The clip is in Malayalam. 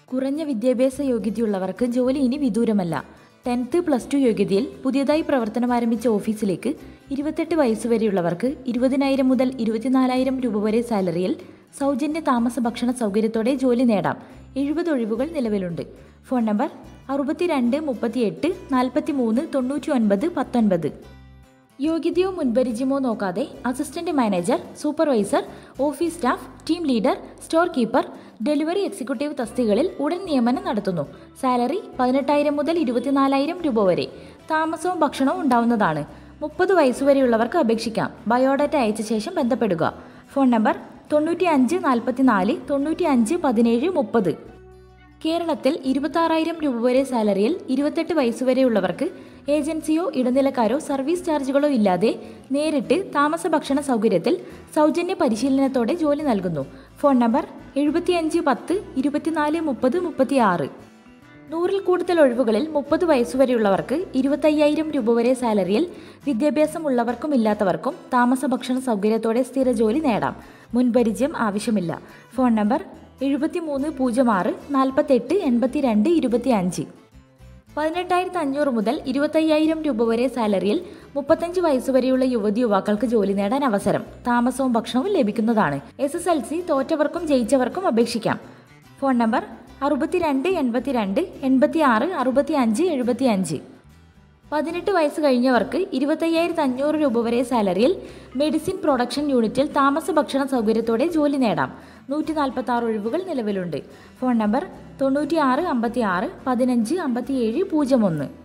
കുറഞ്ഞ വിദ്യാഭ്യാസ യോഗ്യതയുള്ളവർക്ക് ജോലി ഇനി വിദൂരമല്ല ടെൻത്ത് പ്ലസ് ടു യോഗ്യതയിൽ പുതിയതായി പ്രവർത്തനം ആരംഭിച്ച ഓഫീസിലേക്ക് ഇരുപത്തെട്ട് വയസ്സുവരെയുള്ളവർക്ക് ഇരുപതിനായിരം മുതൽ ഇരുപത്തിനാലായിരം രൂപ വരെ സാലറിയിൽ സൗജന്യ താമസ ഭക്ഷണ സൗകര്യത്തോടെ ജോലി നേടാം എഴുപത് ഒഴിവുകൾ നിലവിലുണ്ട് ഫോൺ നമ്പർ അറുപത്തിരണ്ട് മുപ്പത്തിയെട്ട് നാൽപ്പത്തി മൂന്ന് തൊണ്ണൂറ്റി ഒൻപത് പത്തൊൻപത് യോഗ്യതയോ മുൻപരിചയമോ നോക്കാതെ assistant manager supervisor office staff team leader storekeeper delivery executive തസ്തികളിൽ ഉടൻ നിയമനം നടത്തുന്നു സാലറി പതിനെട്ടായിരം മുതൽ ഇരുപത്തിനാലായിരം രൂപ വരെ താമസവും ഭക്ഷണവും ഉണ്ടാവുന്നതാണ് മുപ്പത് വയസ്സുവരെയുള്ളവർക്ക് അപേക്ഷിക്കാം ബയോഡാറ്റ അയച്ച ശേഷം ബന്ധപ്പെടുക ഫോൺ നമ്പർ തൊണ്ണൂറ്റി അഞ്ച് നാൽപ്പത്തിനാല് തൊണ്ണൂറ്റി അഞ്ച് പതിനേഴ് മുപ്പത് കേരളത്തിൽ ഇരുപത്താറായിരം രൂപ വരെ സാലറിയിൽ ഇരുപത്തെട്ട് വയസ്സുവരെയുള്ളവർക്ക് ഏജൻസിയോ ഇടനിലക്കാരോ സർവീസ് ചാർജുകളോ ഇല്ലാതെ നേരിട്ട് താമസ ഭക്ഷണ സൗകര്യത്തിൽ സൗജന്യ പരിശീലനത്തോടെ ജോലി നൽകുന്നു ഫോൺ നമ്പർ എഴുപത്തിയഞ്ച് പത്ത് ഇരുപത്തിനാല് മുപ്പത് മുപ്പത്തിയാറ് നൂറിൽ കൂടുതൽ ഒഴിവുകളിൽ മുപ്പത് വയസ്സുവരെയുള്ളവർക്ക് ഇരുപത്തയ്യായിരം രൂപ വരെ സാലറിയിൽ വിദ്യാഭ്യാസമുള്ളവർക്കും ഇല്ലാത്തവർക്കും താമസ ഭക്ഷണ സൗകര്യത്തോടെ സ്ഥിര ജോലി നേടാം മുൻപരിചയം ആവശ്യമില്ല ഫോൺ നമ്പർ എഴുപത്തിമൂന്ന് പൂജ്യം ആറ് നാൽപ്പത്തെട്ട് എൺപത്തിരണ്ട് ഇരുപത്തിയഞ്ച് പതിനെട്ടായിരത്തി അഞ്ഞൂറ് മുതൽ ഇരുപത്തയ്യായിരം രൂപ വരെ സാലറിയിൽ മുപ്പത്തഞ്ച് വയസ്സുവരെയുള്ള യുവതി യുവാക്കൾക്ക് ജോലി നേടാൻ അവസരം താമസവും ഭക്ഷണവും ലഭിക്കുന്നതാണ് എസ് എസ് എൽ സി തോറ്റവർക്കും ജയിച്ചവർക്കും അപേക്ഷിക്കാം ഫോൺ നമ്പർ അറുപത്തിരണ്ട് എൺപത്തിരണ്ട് എൺപത്തി ആറ് അറുപത്തി അഞ്ച് എഴുപത്തി അഞ്ച് പതിനെട്ട് വയസ്സ് കഴിഞ്ഞവർക്ക് ഇരുപത്തയ്യായിരത്തി അഞ്ഞൂറ് രൂപ വരെ സാലറിയിൽ മെഡിസിൻ പ്രൊഡക്ഷൻ യൂണിറ്റിൽ താമസ ഭക്ഷണ സൗകര്യത്തോടെ ജോലി നേടാം നൂറ്റി നാൽപ്പത്തി ആറ് ഒഴിവുകൾ നിലവിലുണ്ട് ഫോൺ നമ്പർ തൊണ്ണൂറ്റി ആറ് അമ്പത്തി ആറ് പതിനഞ്ച് അമ്പത്തിയേഴ് പൂജ്യം ഒന്ന്